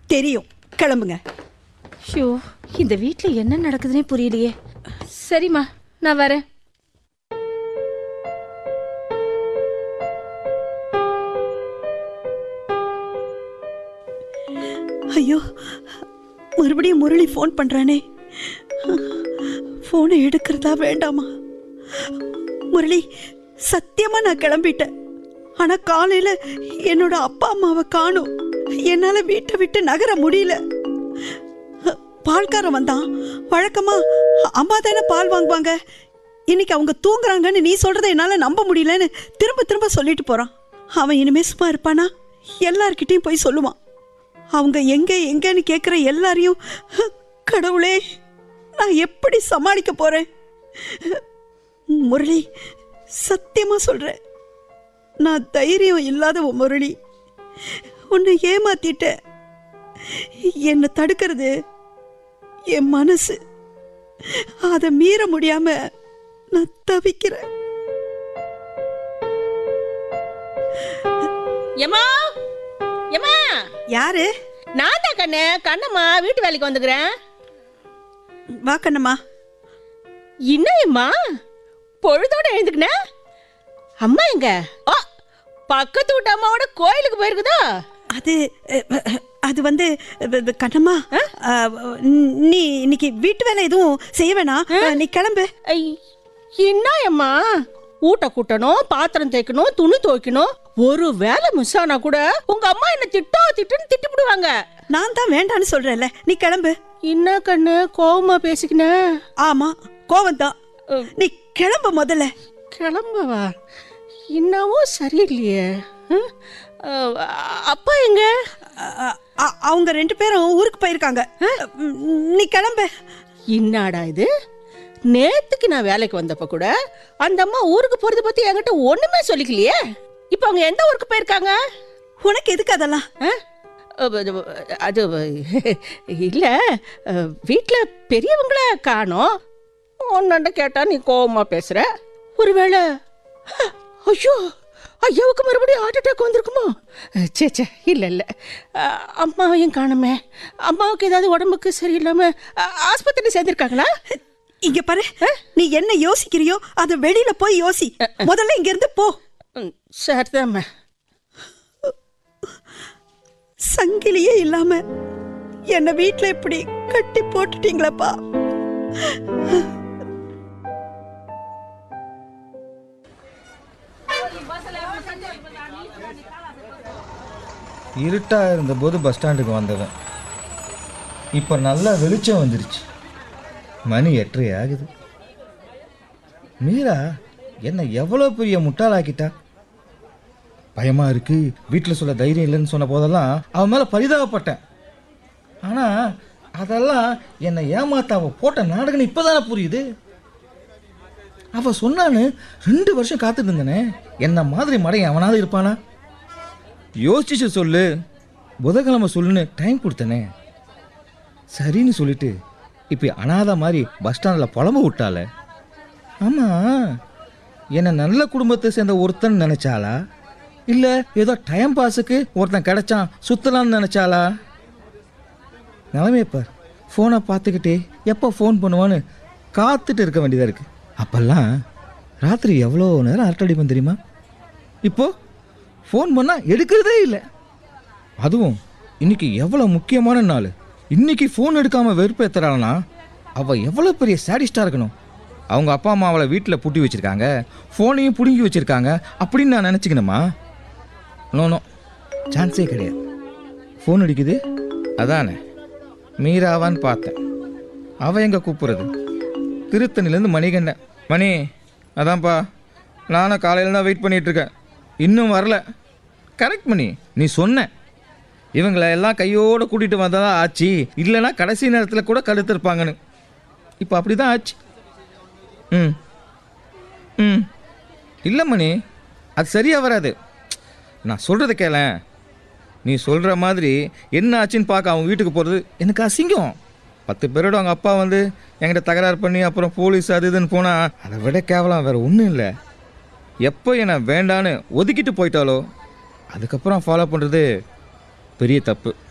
தெரியும் கிளம்புங்க ஷோ இந்த வீட்ல என்ன நடக்குதுன்னே புரியலையே சரிம்மா நான் வரேன் ஐயோ மறுபடியும் முரளி ஃபோன் பண்றானே ஃபோனை எடுக்கிறதா வேண்டாமா முரளி சத்தியமா நான் கிளம்பிட்டேன் ஆனா காலையில என்னோட அப்பா அம்மாவை காணும் என்னால வீட்டை விட்டு நகர முடியல பால்காரன் வந்தான் வழக்கமா அம்மா தானே பால் வாங்குவாங்க இன்னைக்கு அவங்க தூங்குறாங்கன்னு நீ சொல்றதை என்னால நம்ப முடியலன்னு திரும்ப திரும்ப சொல்லிட்டு போறான் அவன் இனிமே சும்மா இருப்பானா எல்லார்கிட்டயும் போய் சொல்லுவான் அவங்க எங்க எங்கன்னு கேட்குற எல்லாரையும் கடவுளே நான் எப்படி சமாளிக்க போறேன் முரளி சத்தியமா சொல்றேன் நான் தைரியம் இல்லாத ஒரு முரளி உன்னை ஏமாத்திட்டேன் என்னை தடுக்கிறது என் மனசு அதை மீற முடியாம நான் தவிக்கிறேன் ஏமா ஏமா யாரு நான் தான் கண்ணு கண்ணம்மா வீட்டு வேலைக்கு வந்துக்கிறேன் வா கண்ணம்மா என்னம்மா பொழுதோட எழுந்துக்கின அம்மா எங்க ஆ பக்கத்து வீட்டு அம்மாவோட கோயிலுக்கு போயிருக்குதா அது அஹ், அஹ், அது வந்து அஹ், அஹ், கண்ணம்மா அஹ், நீ இன்னைக்கு வீட்டு வேலை எதுவும் செய்ய வேணாம் நீ கிளம்பு ஐ, என்ன அம்மா ஊட்ட கூட்டணும் பாத்திரம் தேய்க்கணும் துணி துவைக்கணும் ஒரு வேலை மிஸ் ஆனா கூட உங்க அம்மா என்ன திட்டோ திட்டுன்னு திட்டிவிடுவாங்க நான் தான் வேண்டான்னு சொல்றேன்ல நீ கிளம்பு என்ன கண்ணு கோவமா பேசிக்கின ஆமா கோவம் தான் நீ கிளம்பு முதல்ல கிளம்பவா என்னவோ சரியில்லையே ம்? அஹ், அப்பா எங்க அ- அ- அவங்க ரெண்டு பேரும் ஊருக்கு போயிருக்காங்க ம், நீ கிளம்பு என்னடா இது நேத்துக்கு நான் வேலைக்கு வந்தப்ப கூட அந்த அம்மா ஊருக்கு போறத பத்தி என்கிட்ட ஒண்ணுமே சொல்லிக்கலையே இப்போ அவங்க எந்த ஊருக்கு போயிருக்காங்க உனக்கு எதுக்கு அதெல்லாம் ஆ? அஹ், அது- அது இல்ல அஹ், வீட்ல பெரியவங்கள காணோம் உன்னாண்ட கேட்டா நீ கோவமா பேசுற ஒருவேளை ஐயோ ஐயாவுக்கு மறுபடியும் ஹார்ட் அட்டாக் வந்திருக்குமோ அஹ், சே சே இல்ல இல்ல அஹ், அம்மாவையும் காணுமே அம்மாவுக்கு ஏதாவது உடம்புக்கு சரியில்லாம அஹ், ஆஸ்பத்திரி சேர்ந்திருக்காங்களா இங்க பாரு நீ என்ன யோசிக்கிறியோ அத வெளியில போய் யோசி முதல்ல இங்க இருந்து போ ம், சரிதாம்மா சங்கிலியே இல்லாம என்ன வீட்ல இப்படி கட்டி போட்டுட்டீங்களப்பா இருட்டாக இருந்தபோது பஸ் ஸ்டாண்டுக்கு வந்தவன் இப்போ நல்லா வெளிச்சம் வந்துருச்சு மணி எட்டரை ஆகுது மீரா என்ன எவ்வளோ பெரிய முட்டாளாக்கிட்டா பயமா இருக்கு வீட்டில் சொல்ல தைரியம் இல்லைன்னு சொன்ன போதெல்லாம் அவன் மேலே பரிதாபப்பட்டேன் ஆனால் அதெல்லாம் என்னை ஏமாத்த அவள் போட்ட நாடகம் இப்போதானே புரியுது அவ சொன்னான்னு ரெண்டு வருஷம் காத்துட்டு இருந்தனே என்ன மாதிரி மடையன் அவனாவது இருப்பானா யோசிச்சு சொல்லு புதன்கிழமை சொல்லுன்னு டைம் கொடுத்தனே சரின்னு சொல்லிட்டு இப்போ அனாதை மாதிரி பஸ் ஸ்டாண்டில் புலம்ப விட்டால ஆமாம் என்னை நல்ல குடும்பத்தை சேர்ந்த ஒருத்தன் நினச்சாளா இல்லை ஏதோ டைம் பாஸுக்கு ஒருத்தன் கிடைச்சான் சுற்றலான்னு நினச்சாளா நிலைமையை பார் ஃபோனை பார்த்துக்கிட்டே எப்போ ஃபோன் பண்ணுவான்னு காத்துட்டு இருக்க வேண்டியதாக இருக்குது அப்போல்லாம் ராத்திரி எவ்வளோ நேரம் அரட்டடிப்பேன் தெரியுமா இப்போ ஃபோன் பண்ணால் எடுக்கிறதே இல்லை அதுவும் இன்னைக்கு எவ்வளோ முக்கியமான நாள் இன்னைக்கு ஃபோன் எடுக்காமல் வெறுப்பேற்றுறாள்னா அவள் எவ்வளோ பெரிய சாடிஸ்டாக இருக்கணும் அவங்க அப்பா அம்மா அவளை வீட்டில் பூட்டி வச்சுருக்காங்க ஃபோனையும் பிடுங்கி வச்சுருக்காங்க அப்படின்னு நான் நினச்சிக்கணுமா நோ நோ சான்ஸே கிடையாது ஃபோன் அடிக்குது அதானே மீராவான்னு பார்த்தேன் அவள் எங்கே கூப்பிட்றது திருத்தணிலேருந்து மணிகண்டன் மணி அதான்ப்பா நானும் காலையில் தான் வெயிட் பண்ணிட்டு இருக்கேன் இன்னும் வரல கரெக்ட் மணி நீ சொன்ன இவங்களை எல்லாம் கையோடு கூட்டிகிட்டு வந்ததா ஆச்சு இல்லைன்னா கடைசி நேரத்தில் கூட கழுத்திருப்பாங்கன்னு இப்போ அப்படி தான் ஆச்சு ம் ம் இல்லை மணி அது சரியாக வராது நான் சொல்கிறத கேளேன் நீ சொல்கிற மாதிரி என்ன ஆச்சுன்னு பார்க்க அவங்க வீட்டுக்கு போகிறது எனக்கு அசிங்கம் பத்து பேரோட அவங்க அப்பா வந்து என்கிட்ட தகராறு பண்ணி அப்புறம் போலீஸ் அது இதுன்னு போனால் அதை விட கேவலம் வேறு ஒன்றும் இல்லை எப்போ என்னை வேண்டான்னு ஒதுக்கிட்டு போயிட்டாலோ அதுக்கப்புறம் ஃபாலோ பண்ணுறது பெரிய தப்பு